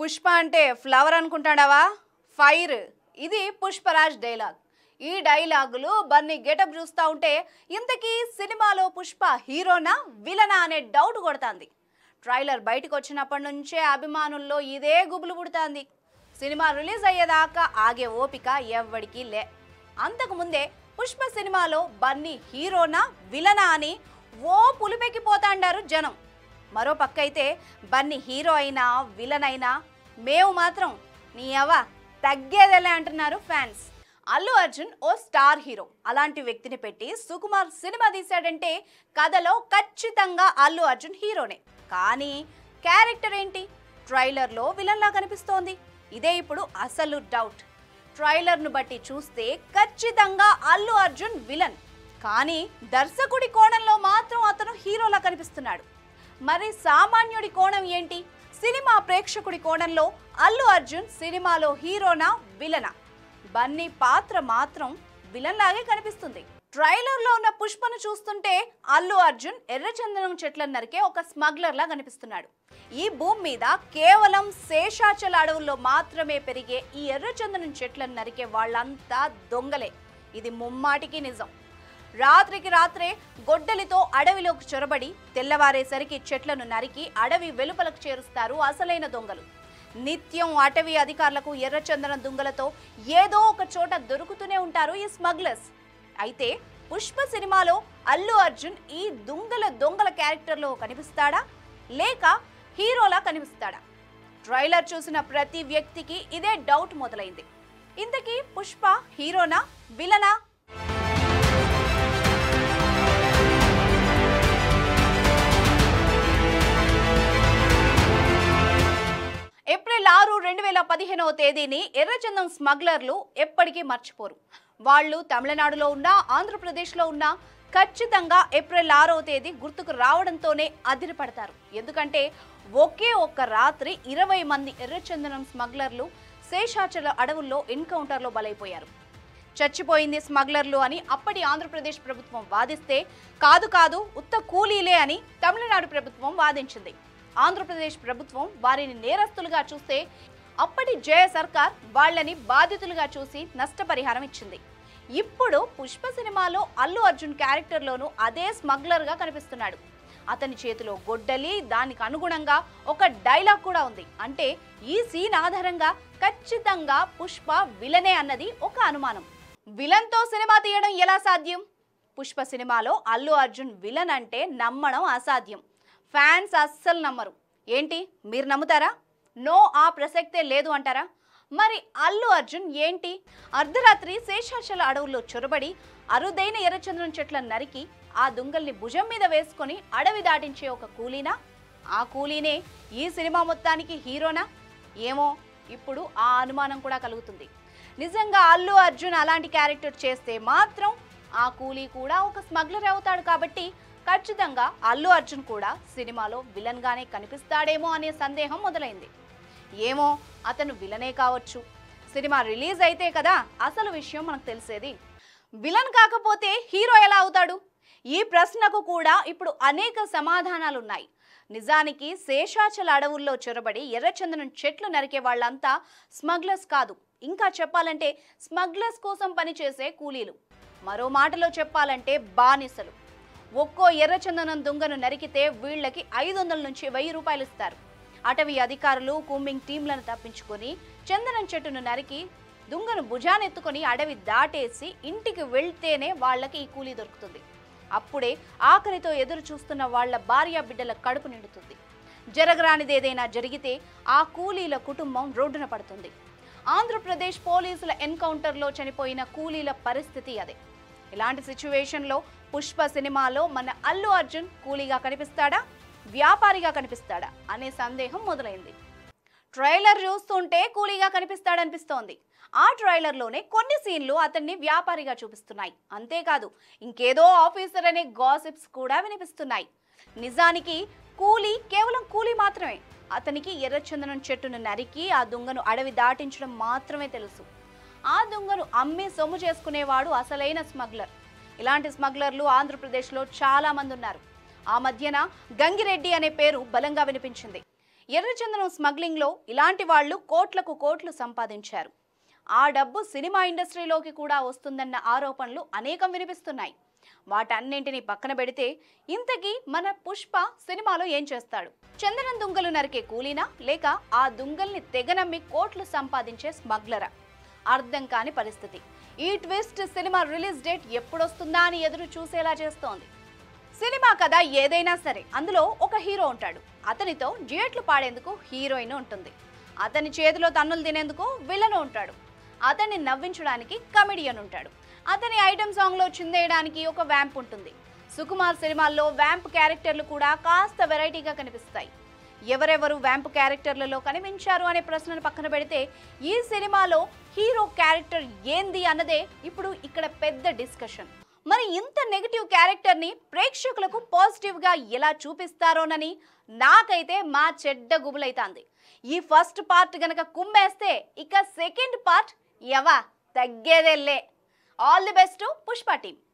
పుష్ప అంటే flower అనుకుంటాడావా fire ఇది Pushparaj dialogue ఈ డైలాగులు బన్నీ గెటప్ చూస్తూ ఉంటే ఇంతకీ సినిమాలో పుష్ప హీరోనా విలనా అనే డౌట్ కొడుతుంది ట్రైలర్ బయటకు వచ్చినప్పటి నుంచే అభిమానుల్లో ఇదే గుబులు పుడుతుంది సినిమా రిలీజ్ అయ్యేదాకా ఆగే ఓపిక ఎవ్వడికి లే అంతకు ముందే పుష్ప సినిమాలో బన్నీ హీరోనా విలనా అని ఓ పులిపెక్కిపోతాండారు జనం మరో పక్క అయితే బన్నీ హీరో అయినా విలన్ అయినా మేము మాత్రం నీ అవ్వ తగ్గేదేలే అంటున్నారు ఫ్యాన్స్ అల్లు అర్జున్ ఓ స్టార్ హీరో అలాంటి వ్యక్తిని పెట్టి సుకుమార్ సినిమా తీశాడంటే కథలో ఖచ్చితంగా అల్లు అర్జున్ హీరోనే కానీ క్యారెక్టర్ ఏంటి ట్రైలర్లో విలన్లా కనిపిస్తోంది ఇదే ఇప్పుడు అసలు డౌట్ ట్రైలర్ను బట్టి చూస్తే ఖచ్చితంగా అల్లు అర్జున్ విలన్ కానీ దర్శకుడి కోణంలో మాత్రం అతను హీరోలా కనిపిస్తున్నాడు మరి సామాన్యుడి కోణం ఏంటి సినిమా ప్రేక్షకుడి కోణంలో అల్లు అర్జున్ సినిమాలో హీరోనా విలనా బన్నీ పాత్ర మాత్రం విలన్ లాగే కనిపిస్తుంది ట్రైలర్ లో ఉన్న పుష్పను చూస్తుంటే అల్లు అర్జున్ ఎర్రచందనం చెట్లను నరికే ఒక స్మగ్లర్ లా కనిపిస్తున్నాడు ఈ భూమి మీద కేవలం శేషాచల అడవుల్లో మాత్రమే పెరిగే ఈ ఎర్రచందనం చెట్లను నరికే వాళ్ళంతా దొంగలే ఇది ముమ్మాటికి నిజం రాత్రికి రాత్రే గొడ్డలితో అడవిలోకి చొరబడి తెల్లవారేసరికి చెట్లను నరికి అడవి వెలుపలకు చేరుస్తారు అసలైన దొంగలు నిత్యం అటవీ అధికారులకు ఎర్రచందనం దుంగలతో ఏదో ఒక చోట దొరుకుతూనే ఉంటారు ఈ స్మగ్లర్స్ అయితే పుష్ప సినిమాలో అల్లు అర్జున్ ఈ దుంగల దొంగల క్యారెక్టర్లో కనిపిస్తాడా లేక హీరోలా కనిపిస్తాడా ట్రైలర్ చూసిన ప్రతి వ్యక్తికి ఇదే డౌట్ మొదలైంది ఇంతకీ పుష్ప హీరోనా విలనా ఏప్రిల్ ఆరు రెండు వేల పదిహేనవ తేదీని ఎర్రచందం స్మగ్లర్లు ఎప్పటికీ మర్చిపోరు వాళ్ళు తమిళనాడులో ఉన్నా ఆంధ్రప్రదేశ్లో ఉన్నా ఖచ్చితంగా ఏప్రిల్ ఆరవ తేదీ గుర్తుకు రావడంతోనే అదిరిపడతారు ఎందుకంటే ఒకే ఒక్క రాత్రి ఇరవై మంది ఎర్రచందనం స్మగ్లర్లు శేషాచల అడవుల్లో ఎన్కౌంటర్లో బలైపోయారు చచ్చిపోయింది స్మగ్లర్లు అని అప్పటి ఆంధ్రప్రదేశ్ ప్రభుత్వం వాదిస్తే కాదు కాదు ఉత్త కూలీలే అని తమిళనాడు ప్రభుత్వం వాదించింది ఆంధ్రప్రదేశ్ ప్రభుత్వం వారిని నేరస్తులుగా చూస్తే అప్పటి జయ సర్కార్ వాళ్ళని బాధితులుగా చూసి నష్టపరిహారం ఇచ్చింది ఇప్పుడు పుష్ప సినిమాలో అల్లు అర్జున్ క్యారెక్టర్లోనూ అదే స్మగ్లర్గా కనిపిస్తున్నాడు అతని చేతిలో గొడ్డలి దానికి అనుగుణంగా ఒక డైలాగ్ కూడా ఉంది అంటే ఈ సీన్ ఆధారంగా ఖచ్చితంగా పుష్ప విలనే అన్నది ఒక అనుమానం విలన్తో సినిమా తీయడం ఎలా సాధ్యం పుష్ప సినిమాలో అల్లు అర్జున్ విలన్ అంటే నమ్మడం అసాధ్యం ఫ్యాన్స్ అస్సలు నమ్మరు ఏంటి మీరు నమ్ముతారా నో ఆ ప్రసక్తే లేదు అంటారా మరి అల్లు అర్జున్ ఏంటి అర్ధరాత్రి శేషాచల అడవుల్లో చొరబడి అరుదైన ఎర్రచంద్రం చెట్లను నరికి ఆ దుంగల్ని భుజం మీద వేసుకొని అడవి దాటించే ఒక కూలీనా ఆ కూలీనే ఈ సినిమా మొత్తానికి హీరోనా ఏమో ఇప్పుడు ఆ అనుమానం కూడా కలుగుతుంది నిజంగా అల్లు అర్జున్ అలాంటి క్యారెక్టర్ చేస్తే మాత్రం ఆ కూలీ కూడా ఒక స్మగ్లర్ అవుతాడు కాబట్టి ఖచ్చితంగా అల్లు అర్జున్ కూడా సినిమాలో విలన్ గానే కనిపిస్తాడేమో అనే సందేహం మొదలైంది ఏమో అతను విలనే కావచ్చు సినిమా రిలీజ్ అయితే కదా అసలు విషయం మనకు తెలిసేది విలన్ కాకపోతే హీరో ఎలా అవుతాడు ఈ ప్రశ్నకు కూడా ఇప్పుడు అనేక సమాధానాలున్నాయి నిజానికి శేషాచల అడవుల్లో చొరబడి ఎర్రచందనం చెట్లు నరికే వాళ్ళంతా స్మగ్లర్స్ కాదు ఇంకా చెప్పాలంటే స్మగ్లర్స్ కోసం పనిచేసే కూలీలు మరో మాటలో చెప్పాలంటే బానిసలు ఒక్కో ఎర్రచందనం దుంగను నరికితే వీళ్ళకి ఐదు వందల నుంచి వెయ్యి రూపాయలు ఇస్తారు అటవీ అధికారులు కూంబింగ్ టీంలను తప్పించుకొని చందనం చెట్టును నరికి దుంగను భుజానెత్తుకొని అడవి దాటేసి ఇంటికి వెళ్తేనే వాళ్ళకి ఈ కూలీ దొరుకుతుంది అప్పుడే ఆకలితో ఎదురు చూస్తున్న వాళ్ళ భార్య బిడ్డల కడుపు నిండుతుంది జరగరానిదేదైనా జరిగితే ఆ కూలీల కుటుంబం రోడ్డున పడుతుంది ఆంధ్రప్రదేశ్ పోలీసుల ఎన్కౌంటర్లో చనిపోయిన కూలీల పరిస్థితి అదే ఇలాంటి సిచ్యువేషన్లో పుష్ప సినిమాలో మన అల్లు అర్జున్ కూలీగా కనిపిస్తాడా వ్యాపారిగా కనిపిస్తాడా అనే సందేహం మొదలైంది ట్రైలర్ చూస్తుంటే కూలీగా కనిపిస్తాడనిపిస్తోంది ఆ ట్రైలర్లోనే కొన్ని సీన్లు అతన్ని వ్యాపారిగా చూపిస్తున్నాయి అంతేకాదు ఇంకేదో ఆఫీసర్ అనే గాసిప్స్ కూడా వినిపిస్తున్నాయి నిజానికి కూలీ కేవలం కూలీ మాత్రమే అతనికి ఎర్రచందనం చెట్టును నరికి ఆ దుంగను అడవి దాటించడం మాత్రమే తెలుసు ఆ దుంగను అమ్మి సొమ్ము చేసుకునేవాడు అసలైన స్మగ్లర్ ఇలాంటి స్మగ్లర్లు ఆంధ్రప్రదేశ్లో చాలా మంది ఉన్నారు ఆ మధ్యన గంగిరెడ్డి అనే పేరు బలంగా వినిపించింది ఎర్రచందనం స్మగ్లింగ్లో ఇలాంటి వాళ్ళు కోట్లకు కోట్లు సంపాదించారు ఆ డబ్బు సినిమా ఇండస్ట్రీలోకి కూడా వస్తుందన్న ఆరోపణలు అనేకం వినిపిస్తున్నాయి వాటన్నింటినీ పక్కన పెడితే ఇంతకీ మన పుష్ప సినిమాలో ఏం చేస్తాడు చందనం దుంగలు నరికే కూలీనా లేక ఆ దుంగల్ని తెగనమ్మి కోట్లు సంపాదించే స్మగ్లరా అర్థం కాని పరిస్థితి ఈ ట్విస్ట్ సినిమా రిలీజ్ డేట్ ఎప్పుడొస్తుందా అని ఎదురు చూసేలా చేస్తోంది సినిమా కథ ఏదైనా సరే అందులో ఒక హీరో ఉంటాడు అతనితో డ్యూయట్లు పాడేందుకు హీరోయిన్ ఉంటుంది అతని చేతిలో తన్నులు తినేందుకు విలన్ ఉంటాడు అతన్ని నవ్వించడానికి కమెడియన్ ఉంటాడు అతని ఐటమ్ సాంగ్లో చిందేయడానికి ఒక వ్యాంప్ ఉంటుంది సుకుమార్ సినిమాల్లో వ్యాంప్ క్యారెక్టర్లు కూడా కాస్త వెరైటీగా కనిపిస్తాయి ఎవరెవరు వ్యాంప్ క్యారెక్టర్లలో కనిపించారు అనే ప్రశ్నను పక్కన పెడితే ఈ సినిమాలో హీరో క్యారెక్టర్ ఏంది అన్నదే ఇప్పుడు ఇక్కడ పెద్ద డిస్కషన్ మరి ఇంత నెగిటివ్ క్యారెక్టర్ ని ప్రేక్షకులకు పాజిటివ్ గా ఎలా చూపిస్తారోనని నాకైతే మా చెడ్డ గుబులైతాంది ఈ ఫస్ట్ పార్ట్ గనక కుమ్మేస్తే ఇక సెకండ్ పార్ట్ ఎవ తగ్గేదేలే all the best Pushpa team